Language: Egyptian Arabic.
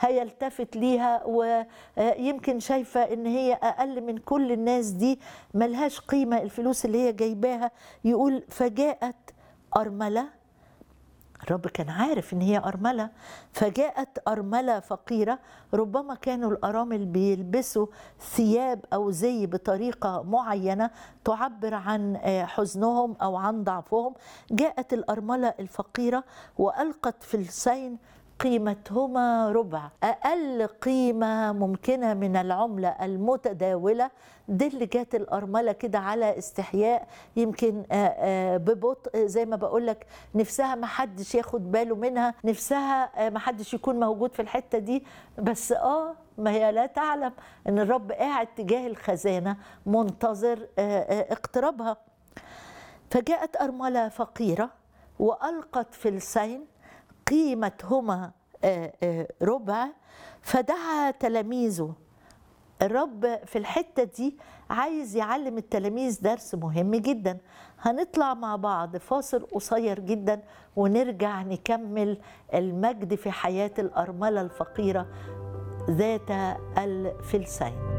هيلتفت ليها ويمكن شايفة إن هي أقل من كل الناس دي ملهاش قيمة الفلوس اللي هي جايباها يقول فجاءت أرملة الرب كان عارف ان هي ارمله فجاءت ارمله فقيره ربما كانوا الارامل بيلبسوا ثياب او زي بطريقه معينه تعبر عن حزنهم او عن ضعفهم جاءت الارمله الفقيره والقت في السين قيمتهما ربع اقل قيمه ممكنه من العمله المتداوله دي اللي جات الارمله كده على استحياء يمكن ببطء زي ما بقول لك نفسها ما حدش ياخد باله منها نفسها ما حدش يكون موجود في الحته دي بس اه ما هي لا تعلم ان الرب قاعد تجاه الخزانه منتظر اقترابها فجاءت ارمله فقيره والقت في السين قيمتهما ربع فدعا تلاميذه الرب في الحته دي عايز يعلم التلاميذ درس مهم جدا هنطلع مع بعض فاصل قصير جدا ونرجع نكمل المجد في حياه الارمله الفقيره ذات الفلسين